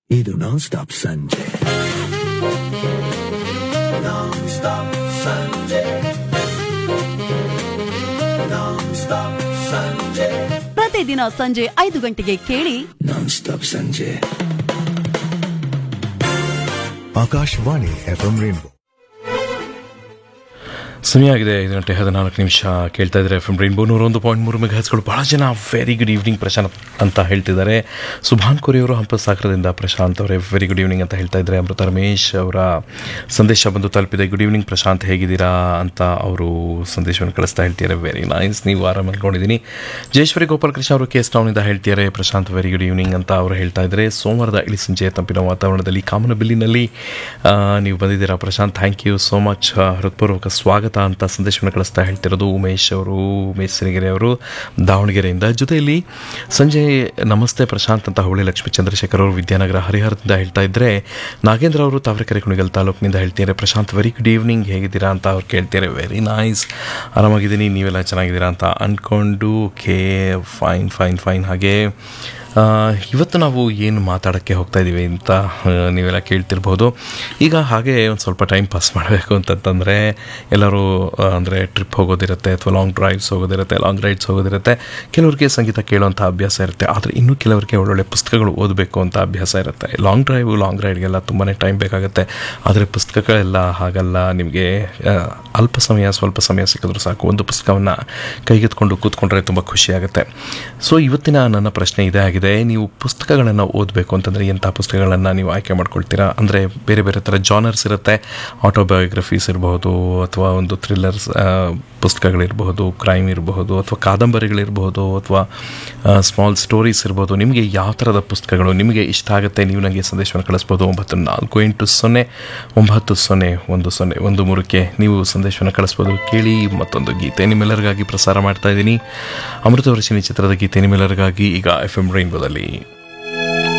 ಇದು non stop ಸಂಜೆ non stop ಸಂಜೆ ನಾನ್ ಸ್ಟಾಪ್ ಸಂಜೆ ಪ್ರತಿದಿನ ಸಂಜೆ ಐದು ಗಂಟೆಗೆ ಕೇಳಿ ನಾನ್ ಸ್ಟಾಪ್ ಸಂಜೆ ಆಕಾಶವಾಣಿ ಎಫ್ಎಂ ರೇನ್ಬೋ ಸಮಯ ಆಗಿದೆ ಐದು ಗಂಟೆ ಹದಿನಾಲ್ಕು ನಿಮಿಷ ಕೇಳ್ತಾ ಇದ್ದಾರೆ ಎಫ್ ಎಂ ರೈನ್ಬೋ ನೂರೊಂದು ಪಾಯಿಂಟ್ ಮೂರು ಮೆಗಾಹೆಚ್ಗಳು ಭಾಳ ಜನ ವೆರಿ ಗುಡ್ ಈವ್ನಿಂಗ್ ಪ್ರಶಾಂತ್ ಅಂತ ಹೇಳ್ತಿದ್ದಾರೆ ಸುಭಾನ್ ಕೋರಿ ಅವರು ಹಂಪಸಾಗರದಿಂದ ಪ್ರಶಾಂತ್ ಅವರೇ ವೆರಿ ಗುಡ್ ಈವ್ನಿಂಗ್ ಅಂತ ಹೇಳ್ತಾ ಇದ್ದಾರೆ ಅಮೃತ ರಮೇಶ್ ಅವರ ಸಂದೇಶ ಬಂದು ತಲುಪಿದೆ ಗುಡ್ ಈವ್ನಿಂಗ್ ಪ್ರಶಾಂತ್ ಹೇಗಿದ್ದೀರಾ ಅಂತ ಅವರು ಸಂದೇಶವನ್ನು ಕಳಿಸ್ತಾ ಹೇಳ್ತಿದ್ದಾರೆ ವೆರಿ ನೈಸ್ ನೀವು ಆರಾಮ ಅನ್ಕೊಂಡಿದ್ದೀನಿ ಜಯೇಶ್ವರಿ ಗೋಪಾಲಕೃಷ್ಣ ಅವರು ಕೇಸ್ ಟೌನಿಂದ ಹೇಳ್ತಿದ್ದಾರೆ ಪ್ರಶಾಂತ್ ವೆರಿ ಗುಡ್ ಈವ್ನಿಂಗ್ ಅಂತ ಅವರು ಹೇಳ್ತಾ ಇದ್ದಾರೆ ಸೋಮವಾರದ ಇಳಿ ಸಂಜೆ ತಂಪಿನ ವಾತಾವರಣದಲ್ಲಿ ಕಾಮನಬಿಲ್ಲಿನಲ್ಲಿ ಆ, ನೀವು ಬಂದಿದ್ದೀರಾ Prashanth thank you so much ಹೃತ್ಪೂರ್ವಕ ಸ್ವಾಗತ ಅಂತ ಸಂದೇಶವನ್ನು ಕಳಿಸ್ತಾ ಹೇಳ್ತಿರೋದು ಉಮೇಶ್ ಅವರು ಉಮೇಶ್ ಸಿರಿಗೆರೆ ಅವರು ದಾವಣಗೆರೆಯಿಂದ ಜೊತೆಯಲ್ಲಿ ಸಂಜೆ ನಮಸ್ತೆ ಪ್ರಶಾಂತ್ ಅಂತ ಹುಳಿ ಲಕ್ಷ್ಮೀ ಚಂದ್ರಶೇಖರ್ ಅವರು ವಿದ್ಯಾನಗರ ಹರಿಹರದಿಂದ ಹೇಳ್ತಾ ಇದ್ದರೆ ನಾಗೇಂದ್ರ ಅವರು ತಾವರೆಕೆರೆ ಕುಣಿಗಲ್ ತಾಲೂಕಿನಿಂದ ಹೇಳ್ತಿದ್ದಾರೆ ಪ್ರಶಾಂತ್ ವೆರಿ ಗುಡ್ ಈವ್ನಿಂಗ್ ಹೇಗಿದ್ದೀರಾ ಅಂತ ಅವ್ರು ಕೇಳ್ತಾರೆ ವೆರಿ ನೈಸ್ ಆರಾಮಾಗಿದ್ದೀನಿ ನೀವೆಲ್ಲ ಚೆನ್ನಾಗಿದ್ದೀರಾ ಅಂತ ಅಂದ್ಕೊಂಡು ಓಕೆ ಫೈನ್ ಫೈನ್ ಫೈನ್ ಹಾಗೆ ಆ, ಇವತ್ತು ನಾವು ಏನು ಮಾತಾಡೋಕ್ಕೆ ಹೋಗ್ತಾ ಇದ್ದೀವಿ ಅಂತ ಆ, ನೀವೆಲ್ಲ ಕೇಳ್ತಿರ್ಬೋದು ಈಗ ಹಾಗೆ ಒಂದು ಸ್ವಲ್ಪ ಟೈಮ್ ಪಾಸ್ ಮಾಡಬೇಕು ಅಂತಂತಂದರೆ ಎಲ್ಲರೂ ಅಂದರೆ ಟ್ರಿಪ್ ಹೋಗೋದಿರುತ್ತೆ ಅಥವಾ ಲಾಂಗ್ ಡ್ರೈವ್ಸ್ ಹೋಗೋದಿರುತ್ತೆ ಲಾಂಗ್ ರೈಡ್ಸ್ ಹೋಗೋದಿರುತ್ತೆ ಕೆಲವರಿಗೆ ಸಂಗೀತ ಕೇಳುವಂಥ ಅಭ್ಯಾಸ ಇರುತ್ತೆ ಆದರೆ ಇನ್ನೂ ಕೆಲವರಿಗೆ ಒಳ್ಳೊಳ್ಳೆ ಪುಸ್ತಕಗಳು ಓದಬೇಕು ಅಂತ ಅಭ್ಯಾಸ ಇರುತ್ತೆ ಲಾಂಗ್ ಡ್ರೈವ್ ಲಾಂಗ್ ರೈಡ್ಗೆಲ್ಲ ತುಂಬಾ ಟೈಮ್ ಬೇಕಾಗುತ್ತೆ ಆದರೆ ಪುಸ್ತಕಗಳೆಲ್ಲ ಹಾಗಲ್ಲ ನಿಮಗೆ ಆ, ಅಲ್ಪ ಸಮಯ ಸ್ವಲ್ಪ ಸಮಯ ಸಿಕ್ಕಿದ್ರು ಸಾಕು ಒಂದು ಪುಸ್ತಕವನ್ನು ಕೈಗೆತ್ಕೊಂಡು ಕೂತ್ಕೊಂಡ್ರೆ ತುಂಬ ಖುಷಿಯಾಗುತ್ತೆ ಸೊ ಇವತ್ತಿನ ನನ್ನ ಪ್ರಶ್ನೆ ಇದೇ ಆಗಿದೆ ನೀವು ಪುಸ್ತಕಗಳನ್ನು ಓದಬೇಕು ಅಂತಂದರೆ ಎಂಥ ಪುಸ್ತಕಗಳನ್ನು ನೀವು ಆಯ್ಕೆ ಮಾಡ್ಕೊಳ್ತೀರಾ ಅಂದರೆ ಬೇರೆ ಬೇರೆ ಥರ ಜಾನರ್ಸ್ ಇರುತ್ತೆ ಆಟೋಬಯೋಗ್ರಫೀಸ್ ಇರಬಹುದು ಅಥವಾ ಒಂದು ಥ್ರಿಲ್ಲರ್ಸ್ ಪುಸ್ತಕಗಳಿರಬಹುದು ಕ್ರೈಮ್ ಇರಬಹುದು ಅಥವಾ ಕಾದಂಬರಿಗಳಿರಬಹುದು ಅಥವಾ ಸ್ಮಾಲ್ ಸ್ಟೋರೀಸ್ ಇರ್ಬೋದು ನಿಮಗೆ ಯಾವ ಥರದ ಪುಸ್ತಕಗಳು ನಿಮಗೆ ಇಷ್ಟ ಆಗುತ್ತೆ ನೀವು ನನಗೆ ಸಂದೇಶವನ್ನು ಕಳಿಸ್ಬೋದು ಒಂಬತ್ತು ನಾಲ್ಕು ಎಂಟು ಸೊನ್ನೆ ಒಂಬತ್ತು ಸೊನ್ನೆ ಒಂದು ಸೊನ್ನೆ ಒಂದು ಮೂರಕ್ಕೆ ನೀವು ಸಂದೇಶವನ್ನು ಕಳಿಸ್ಬೋದು ಕೇಳಿ ಮತ್ತೊಂದು ಗೀತೆ ನಿಮ್ಮೆಲ್ಲರಿಗಾಗಿ ಪ್ರಸಾರ ಮಾಡ್ತಾ ಇದ್ದೀನಿ ಅಮೃತವರ್ಷಿಣಿ ಚಿತ್ರದ ಗೀತೆ ನಿಮ್ಮೆಲ್ಲರಿಗಾಗಿ ಈಗ ಎಫ್ ಎಂ ರೈನ್ಬೋದಲ್ಲಿ